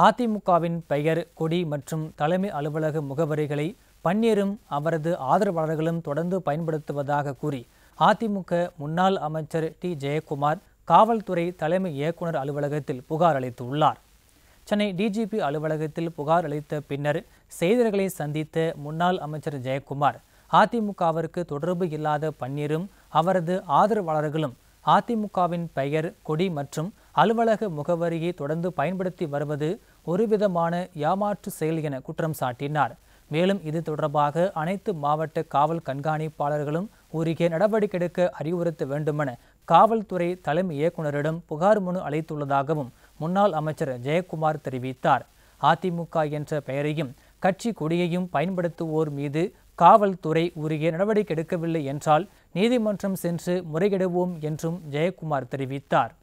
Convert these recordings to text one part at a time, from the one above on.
அதிமுகவின் பெயர் கொடி மற்றும் தலைமை அலுவலக முகவரிகளை பன்னீரும் அவரது ஆதரவாளர்களும் தொடர்ந்து பயன்படுத்துவதாக கூறி அதிமுக முன்னாள் அமைச்சர் டி ஜெயக்குமார் காவல்துறை தலைமை இயக்குனர் அலுவலகத்தில் புகார் அளித்துள்ளார் சென்னை டிஜிபி அலுவலகத்தில் புகார் அளித்த பின்னர் செய்தியாளர்களை சந்தித்த முன்னாள் அமைச்சர் ஜெயக்குமார் அதிமுகவிற்கு தொடர்பு இல்லாத பன்னீரும் அவரது ஆதரவாளர்களும் அதிமுகவின் பெயர் கொடி மற்றும் அலுவலக முகவரியை தொடர்ந்து பயன்படுத்தி வருவது ஒருவிதமான ஏமாற்று செயல் என குற்றம் சாட்டினார் மேலும் இது தொடர்பாக அனைத்து மாவட்ட காவல் கண்காணிப்பாளர்களும் உரிய நடவடிக்கை எடுக்க அறிவுறுத்த வேண்டுமென காவல்துறை தலைமை இயக்குநரிடம் புகார் மனு அளித்துள்ளதாகவும் முன்னாள் அமைச்சர் ஜெயக்குமார் தெரிவித்தார் அதிமுக என்ற பெயரையும் கட்சி கொடியையும் பயன்படுத்துவோர் மீது காவல்துறை உரிய நடவடிக்கை எடுக்கவில்லை என்றால் நீதிமன்றம் சென்று முறையிடுவோம் என்றும் ஜெயக்குமார் தெரிவித்தார்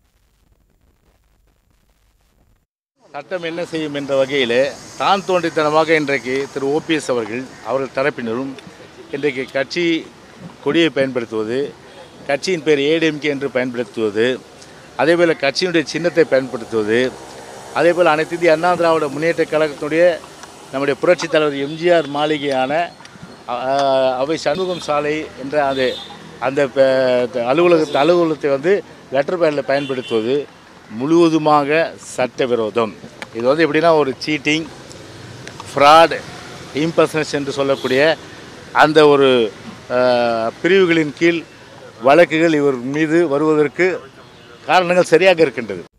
சட்டம் என்ன செய்யும் என்ற வகையில் தான் தோன்றித்தனமாக இன்றைக்கு திரு ஓபிஎஸ் அவர்கள் அவர்கள் தரப்பினரும் இன்றைக்கு கட்சி கொடியை பயன்படுத்துவது கட்சியின் பேர் ஏடிஎம்கே என்று பயன்படுத்துவது அதேபோல் கட்சியினுடைய சின்னத்தை பயன்படுத்துவது அதேபோல் அனைத்து இந்திய அண்ணா திராவிட முன்னேற்ற கழகத்தினுடைய நம்முடைய புரட்சித் தலைவர் எம்ஜிஆர் மாளிகையான அஹ், அவை சண்முகம் சாலை என்ற அது அந்த ப- அலுவலகத்தை அலுவலகத்தை வந்து லெட்டர் பேடில் பயன்படுத்துவது முழுவதுமாக சட்டவிரோதம் இது வந்து எப்படின்னா ஒரு சீட்டிங் ஃப்ராட் இம்பர்சனஸ் என்று சொல்லக்கூடிய அந்த ஒரு அஹ், பிரிவுகளின் கீழ் வழக்குகள் இவர் மீது வருவதற்கு காரணங்கள் சரியாக இருக்கின்றது